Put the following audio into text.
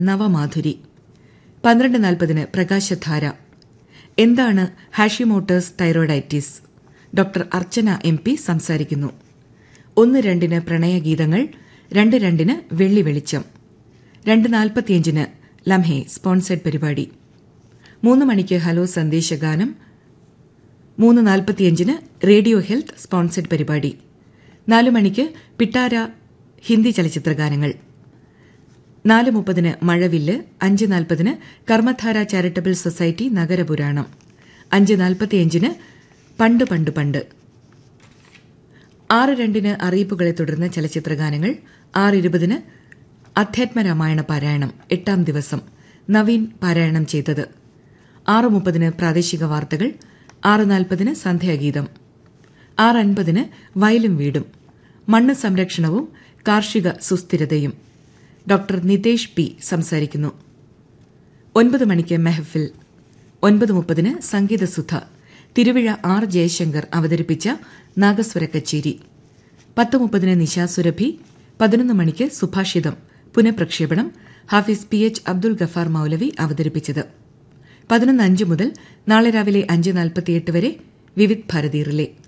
നവമാധുരി പന്ത്രണ്ട് നാൽപ്പതിന് പ്രകാശധാര എന്താണ് Hashimoto's thyroiditis doctor Archana M P സംസാരിക്കുന്നു ഒന്ന് രണ്ടിന് പ്രണയഗീതങ്ങൾ രണ്ട് രണ്ടിന് വെള്ളി വെളിച്ചം രണ്ട് നാൽപ്പത്തിയഞ്ചിന് ലംഹെ സ്പോൺസേഡ് പരിപാടി മൂന്ന് മണിക്ക് ഹലോ സന്ദേശഗാനം മൂന്ന് നാൽപ്പത്തിയഞ്ചിന് റേഡിയോ ഹെൽത്ത് സ്പോൺസേഡ് പരിപാടി നാല് മണിക്ക് പിട്ടാര ഹിന്ദി ചലച്ചിത്രഗാനങ്ങൾ നാല് മുപ്പതിന് മഴവില്ല് അഞ്ച് നാൽപ്പതിന് കർമ്മധാര ചാരിറ്റബിൾ സൊസൈറ്റി നഗരപുരാണം അഞ്ച് നാൽപ്പത്തിയഞ്ചിന് പണ്ട് പണ്ട് പണ്ട് ആറ് രണ്ടിന് അറിയിപ്പുകളെ തുടർന്ന് ചലച്ചിത്രഗാനങ്ങൾ ആറ് ഇരുപതിന് അധ്യാത്മരാമായണ പാരായണം എട്ടാം ദിവസം നവീൻ പാരായണം ചെയ്തത് ആറ് മുപ്പതിന് പ്രാദേശിക വാർത്തകൾ ആറ് നാൽപ്പതിന് സന്ധ്യാഗീതം ആറ് അൻപതിന് വയലും വീടും മണ്ണ് സംരക്ഷണവും കാർഷിക സുസ്ഥിരതയും ഡോക്ടർ നിതേഷ് പി സംസാരിക്കുന്നു ഒൻപത് മണിക്ക് മെഹഫിൽ ഒൻപത് മുപ്പതിന് സംഗീതസുധ തിരുവിഴ ആർ ജയശങ്കർ അവതരിപ്പിച്ച നാഗസ്വര കച്ചേരി പത്ത് മുപ്പതിന് നിശാസുരഭി പതിനൊന്ന് മണിക്ക് സുഭാഷിതം പുനഃപ്രക്ഷേപണം ഹാഫിസ് പി എച്ച് അബ്ദുൽ ഗഫാർ മൌലവി അവതരിപ്പിച്ചത് പതിനൊന്ന് അഞ്ച് മുതൽ നാളെ രാവിലെ അഞ്ച് നാൽപ്പത്തിയെട്ട് വരെ വിവിധ് ഭാരതി റിലേ